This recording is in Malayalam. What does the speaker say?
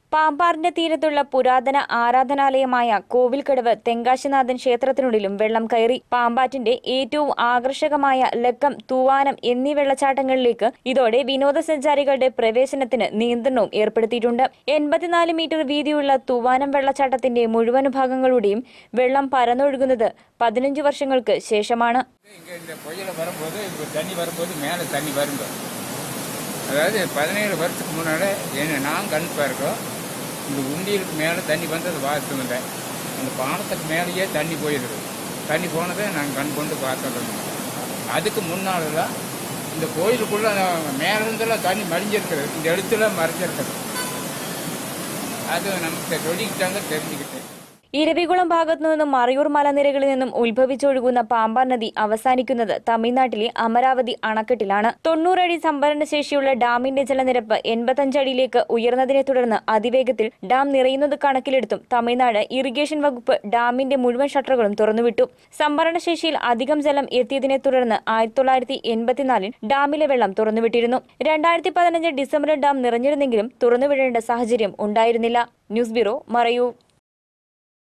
പാമ്പാറിന്റെ തീരത്തുള്ള പുരാതന ആരാധനാലയമായ കോവിൽക്കടവ് തെങ്കാശിനാഥൻ ക്ഷേത്രത്തിനുള്ളിലും വെള്ളം കയറി പാമ്പാറ്റിന്റെ ഏറ്റവും ആകർഷകമായ ലക്കം തൂവാനം എന്നീ വെള്ളച്ചാട്ടങ്ങളിലേക്ക് ഇതോടെ വിനോദസഞ്ചാരികളുടെ പ്രവേശനത്തിന് നിയന്ത്രണവും ഏർപ്പെടുത്തിയിട്ടുണ്ട് എൺപത്തിനാല് മീറ്റർ വീതിയുള്ള തൂവാനം വെള്ളച്ചാട്ടത്തിന്റെ മുഴുവൻ ഭാഗങ്ങളുടെയും വെള്ളം പരന്നൊഴുകുന്നത് പതിനഞ്ച് വർഷങ്ങൾക്ക് ശേഷമാണ് இங்கே இந்த புயல் வரும்போது இப்போ தண்ணி வரும்போது மேலே தண்ணி வருங்க அதாவது பதினேழு வருஷத்துக்கு முன்னாடி என்ன நான் கண் இருக்கோம் இந்த உண்டியலுக்கு மேலே தண்ணி வந்து அதை பார்த்து வந்தேன் அந்த பாலத்துக்கு மேலேயே தண்ணி போயிடுது தண்ணி போனதை நான் கண் கொண்டு பார்த்தது அதுக்கு முன்னால் தான் இந்த கோயிலுக்குள்ளே மேலே இருந்தெல்லாம் தண்ணி மடிஞ்சிருக்குது இந்த இடத்துல மறைஞ்சிருக்குது அது நமக்கு சொல்லிக்கிட்டாங்க தெரிஞ்சுக்கிட்டேன் ഇരവികുളം ഭാഗത്തു നിന്നും മറയൂർ മലനിരകളിൽ നിന്നും ഉത്ഭവിച്ചൊഴുകുന്ന പാമ്പാർ നദി അവസാനിക്കുന്നത് തമിഴ്നാട്ടിലെ അമരാവതി അണക്കെട്ടിലാണ് തൊണ്ണൂറടി സംഭരണ ശേഷിയുള്ള ഡാമിന്റെ ജലനിരപ്പ് എൺപത്തഞ്ചടിയിലേക്ക് ഉയർന്നതിനെ തുടർന്ന് അതിവേഗത്തിൽ ഡാം നിറയുന്നത് കണക്കിലെടുത്തും തമിഴ്നാട് ഇറിഗേഷൻ വകുപ്പ് ഡാമിന്റെ മുഴുവൻ ഷട്ടറുകളും തുറന്നുവിട്ടു സംഭരണശേഷിയിൽ അധികം ജലം എത്തിയതിനെ തുടർന്ന് ആയിരത്തി തൊള്ളായിരത്തി എൺപത്തിനാലിൽ ഡാമിലെ വെള്ളം തുറന്നുവിട്ടിരുന്നു രണ്ടായിരത്തി പതിനഞ്ച് ഡിസംബറിൽ ഡാം നിറഞ്ഞിരുന്നെങ്കിലും തുറന്നുവിടേണ്ട സാഹചര്യം ഉണ്ടായിരുന്നില്ല ന്യൂസ് ബ്യൂറോ മറയൂർ